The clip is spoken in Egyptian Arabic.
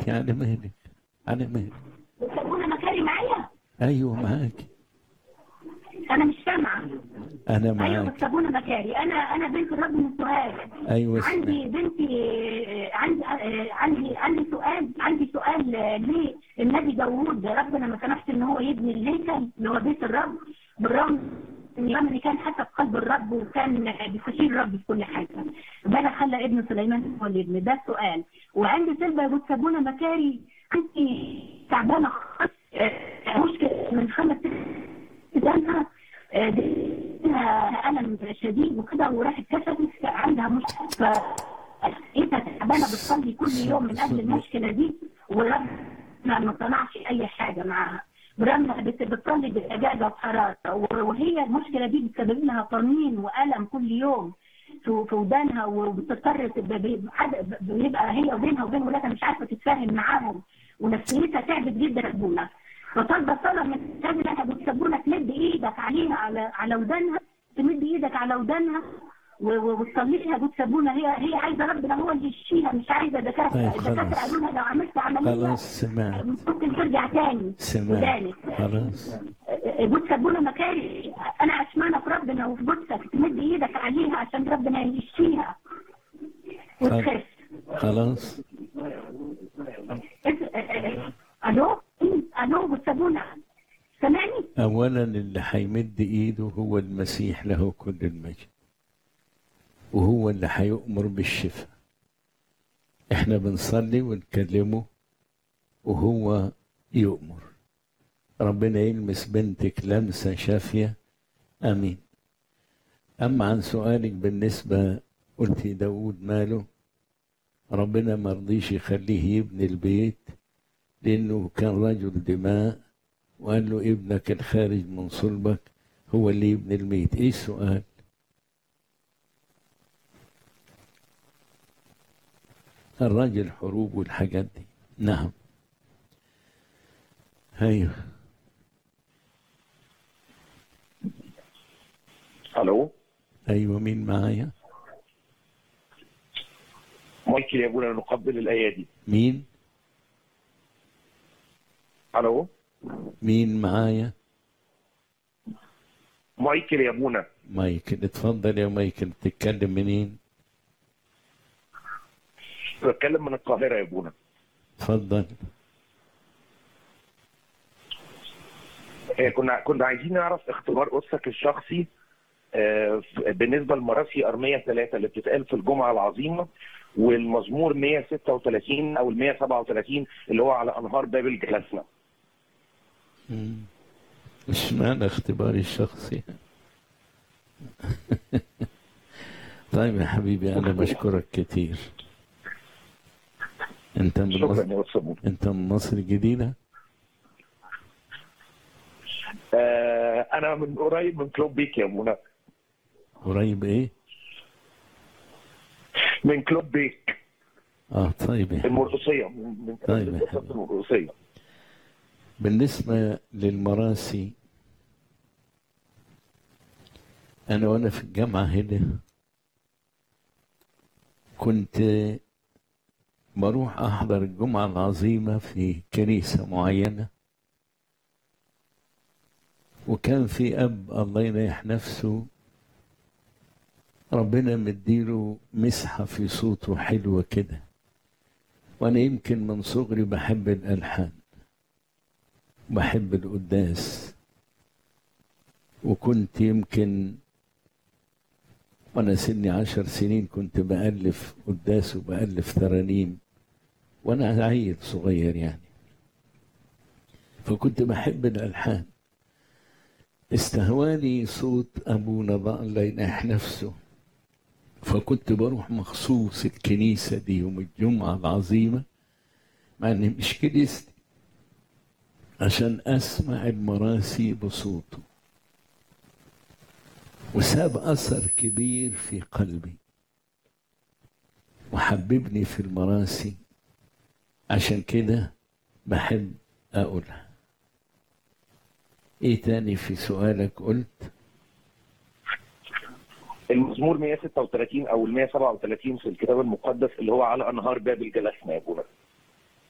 معاك على مهلك على مهلك بتسابونا مكاري معايا ايوه معاك انا مش سامعه انا ايوه معاك بتسابونا مكاري انا انا بنت الرب من سوهاج ايوه عندي اسمع بنتي آه، عندي آه، عندي عندي سؤال عندي سؤال آه، ليه النبي داوود ربنا ما سمحش ان هو يبني الهيكل اللي هو بيت الرب بالرغم ان يعني كان حسب قلب الرب وكان بيستشير الرب في كل حاجه ده خلى ابن سليمان هو اللي يبني ده السؤال وعندي سلبى يا بتسابونا مكاري عندي تعبانه خالص آه، مشكله من خمس ست سنين آه، لها ألم شديد وكده وراحت كشفت عندها مشكلة ف انت تعبانه بتصلي كل يوم من اجل المشكله دي ورب ما ما صنعش اي حاجه معاها برغم انها بت- بتصلي بالاجازه وحراسه وهي المشكله دي بتسبب لها طنين والم كل يوم في في ودانها وبتضطر ب- ب- حد- بيبقى هي وبينها وبين ولادها مش عارفه تتفاهم معاهم ونفسيتها تعبت جدا يا ابونا فطالبه صلاه من اجل انها بتسبونا تمد ايدك عليها على على ودانها تمد ايدك على ودانها و- و- وتصلي لها بتسبونا هي هي عايزه ربنا هو اللي يشفيها مش عايزه دكاتره طيب الدكاتره خلاص. قالوا لها لو عملت عمليه خلاص سمعت ممكن ترجع تاني سمعت ودانك خلاص جوز سبونا مكاري انا عشمانه في ربنا وفي جوزك تمد ايدك عليها عشان ربنا يشفيها وتخف خلاص إس- الو الو جوز سبونا سامعني اولا اللي هيمد ايده هو المسيح له كل المجد وهو اللي هيؤمر بالشفاء احنا بنصلي ونكلمه وهو يؤمر ربنا يلمس بنتك لمسة شافية امين اما عن سؤالك بالنسبة قلتي داود ماله ربنا مرضيش يخليه يبني البيت لانه كان رجل دماء وقال له ابنك الخارج من صلبك هو اللي يبني البيت ايه السؤال الراجل حروب والحاجات دي نعم ايوه الو ايوه مين معايا مايكل يا ابونا نقبل الايادي مين الو مين معايا مايكل يا ابونا مايكل اتفضل يا مايكل بتتكلم منين بتكلم من القاهره يا ابونا اتفضل آه، كنا كنا عايزين نعرف اختبار قدسك الشخصي آه، ف- بالنسبه لمراسي ارميه ثلاثه اللي بتتقال في الجمعه العظيمه والمزمور 136 او ال 137 اللي هو على انهار بابل جلسنا مم. اشمعنى اختباري الشخصي طيب يا حبيبي انا بشكرك كتير انت من شكرا مصر يا استاذ أبونا. انت من مصر الجديدة آه، انا من قريب من كلوب بيك يا ابونا قريب ايه من كلوب بيك اه طيب يا حبيبي. المرقصيه من من طيب يا من حبيبي. المرقصيه بالنسبة للمراسي أنا وأنا في الجامعة هنا كنت بروح أحضر الجمعة العظيمة في كنيسة معينة وكان في أب الله يريح نفسه ربنا مديله مسحة في صوته حلوة كده وأنا يمكن من صغري بحب الألحان بحب القداس وكنت يمكن وانا سني عشر سنين كنت بألف قداس وبألف ترانيم وانا عيل صغير يعني فكنت بحب الألحان استهواني صوت أبونا بقى الله ينح نفسه فكنت بروح مخصوص الكنيسة دي يوم الجمعة العظيمة مع إن مش كنيستي عشان أسمع المراسي بصوته وساب أثر كبير في قلبي وحببني في المراسي عشان كده بحب أقولها إيه تاني في سؤالك قلت المزمور 136 او ال 137 في الكتاب المقدس اللي هو على انهار بابل جلسنا يا ابونا